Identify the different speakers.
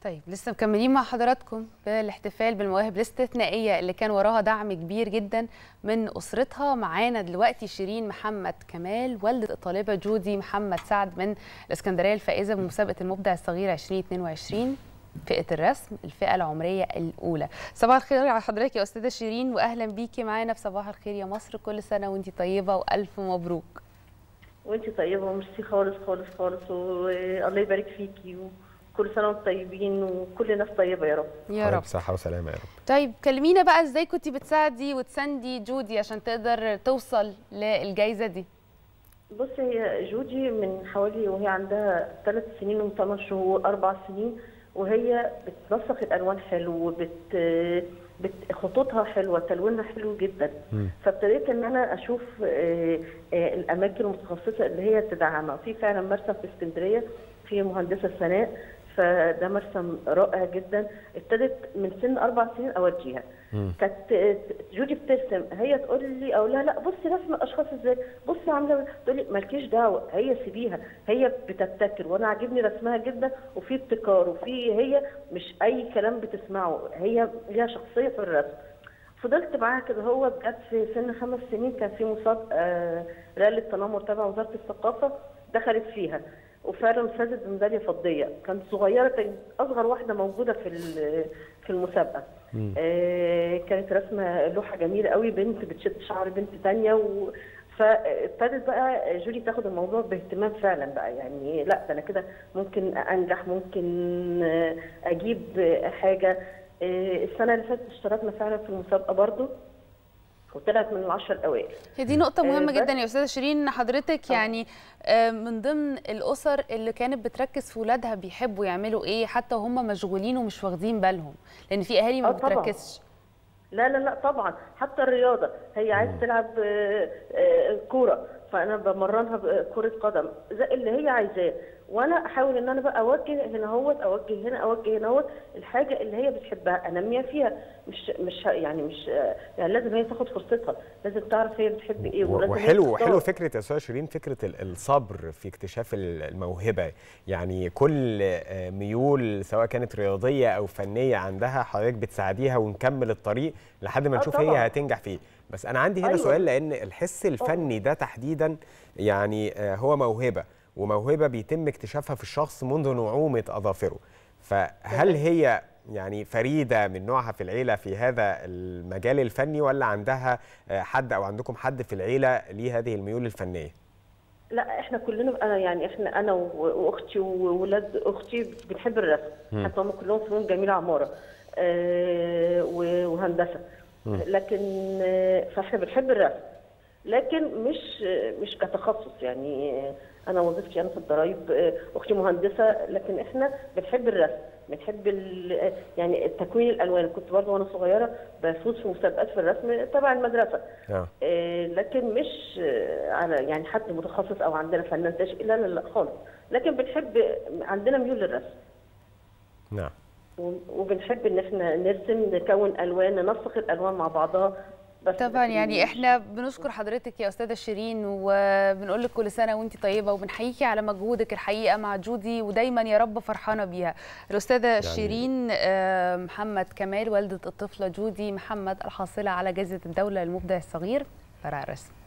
Speaker 1: طيب لسه مكملين مع حضراتكم بالاحتفال بالمواهب الاستثنائيه اللي كان وراها دعم كبير جدا من اسرتها معانا دلوقتي شيرين محمد كمال والده الطالبه جودي محمد سعد من الاسكندريه الفائزه بمسابقه المبدع الصغير 2022 فئه الرسم الفئه العمريه الاولى صباح الخير على حضرتك يا استاذه شيرين واهلا بيكي معانا في صباح الخير يا مصر كل سنه وانت طيبه والف مبروك
Speaker 2: وانت طيبه وميرسي خالص خالص خالص والله يبارك فيكي وكل سنه وانتم طيبين وكل الناس طيبه يا رب
Speaker 1: يا رب
Speaker 3: صحه وسلامه يا رب
Speaker 1: طيب كلمينا بقى ازاي كنتي بتساعدي وتساندي جودي عشان تقدر توصل للجائزه دي
Speaker 2: بصي هي جودي من حوالي وهي عندها ثلاث سنين وثمان شهور اربع سنين وهي بتنسق الالوان حلو وبت بت... خطوطها حلوه تلوينها حلو جدا
Speaker 3: مم.
Speaker 2: فابتديت ان انا اشوف آه، آه، الاماكن المتخصصه اللي هي تدعمها في فعلا مرسم في اسكندريه في مهندسه سناء فده مرسم رائع جدا ابتدت من سن اربع سنين اوديها
Speaker 3: مم.
Speaker 2: كانت آه، جودي بترسم هي تقول لي او لا لا بصي رسم الاشخاص ازاي بصي عامله إيه؟ تقول لي مالكيش دعوه هي سيبيها هي بتبتكر وانا عاجبني رسمها جدا وفي ابتكار وفي هي مش اي كلام بتسمعه هي ليها شخصيه في الرسم فضلت معاها كده هو جت في سن خمس سنين كان في مسابقه آه، ريال التنمر تبع وزاره الثقافه دخلت فيها وفعلا فازت بميداليه فضيه كانت صغيره كانت اصغر واحده موجوده في ال- في المسابقه
Speaker 3: مم.
Speaker 2: آه، كانت رسمه لوحه جميله قوي بنت بتشد شعر بنت تانية و... فابتدت بقى جولي تاخد الموضوع باهتمام فعلا بقى يعني لا ده انا كده ممكن انجح ممكن آه، اجيب آه، حاجه آه، السنه اللي فاتت اشتركنا فعلا في المسابقه برضو وطلعت من العشر الاوائل
Speaker 1: هي دي نقطة
Speaker 2: آه،
Speaker 1: مهمة
Speaker 2: بس-
Speaker 1: جدا يا أستاذة شيرين إن حضرتك يعني آه، من ضمن الأسر اللي كانت بتركز في ولادها بيحبوا يعملوا إيه حتى وهم مشغولين ومش واخدين بالهم لأن في أهالي ما
Speaker 2: آه، طبعاً.
Speaker 1: بتركزش
Speaker 2: لا لا لا طبعا حتى الرياضه هي عايزه تلعب آه، آه، كوره فانا بمرنها كره قدم زي اللي هي عايزاه وانا احاول ان انا بقى اوجه هنا اهوت اوجه هنا اوجه هنا اهوت الحاجه اللي هي بتحبها انميها فيها مش مش ه- يعني مش آه، يعني لازم هي تاخد فرصتها لازم تعرف هي بتحب ايه ولازم هي
Speaker 3: وحلو
Speaker 2: تختار.
Speaker 3: وحلو فكره يا استاذه شيرين فكره ال- الصبر في اكتشاف ال- الموهبه يعني كل آه، ميول سواء كانت رياضيه او فنيه عندها حضرتك بتساعديها ونكمل الطريق لحد ما
Speaker 2: آه
Speaker 3: نشوف
Speaker 2: طبعاً.
Speaker 3: هي هتنجح فيه بس انا عندي هنا
Speaker 2: أيوة.
Speaker 3: سؤال لان الحس الفني ده تحديدا يعني آه، هو موهبه وموهبه بيتم اكتشافها في الشخص منذ نعومه اظافره فهل
Speaker 2: تمام.
Speaker 3: هي يعني فريده من نوعها في العيله في هذا المجال الفني ولا عندها آه، حد او عندكم حد في العيله ليه هذه الميول الفنيه؟
Speaker 2: لا احنا كلنا انا يعني احنا انا و- واختي وولاد اختي بنحب الرسم
Speaker 3: مم.
Speaker 2: حتى هم كلهم فنون جميله عماره آه، و- وهندسه
Speaker 3: مم.
Speaker 2: لكن آه، فاحنا بنحب الرسم لكن مش آه، مش كتخصص يعني آه، انا وظيفتي انا في الضرايب آه، اختي مهندسه لكن احنا بنحب الرسم بنحب ال- يعني تكوين الالوان كنت برضه وانا صغيره بفوز في مسابقات في الرسم تبع المدرسه
Speaker 3: اه
Speaker 2: آه، لكن مش آه، على يعني حد متخصص او عندنا فنان تشكيل لا لا لا خالص لكن بنحب عندنا ميول للرسم
Speaker 3: نعم
Speaker 2: و- وبنحب ان احنا نرسم نكون الوان ننسق الالوان مع بعضها بس
Speaker 1: طبعا
Speaker 2: لكن
Speaker 1: يعني
Speaker 2: مش-
Speaker 1: احنا بنشكر حضرتك يا استاذه شيرين وبنقول لك كل سنه وانت طيبه وبنحييكي على مجهودك الحقيقه مع جودي ودايما يا رب فرحانه بيها الاستاذه يعني شيرين آه، محمد كمال والده الطفله جودي محمد الحاصله على جائزه الدوله للمبدع الصغير فرع الرسم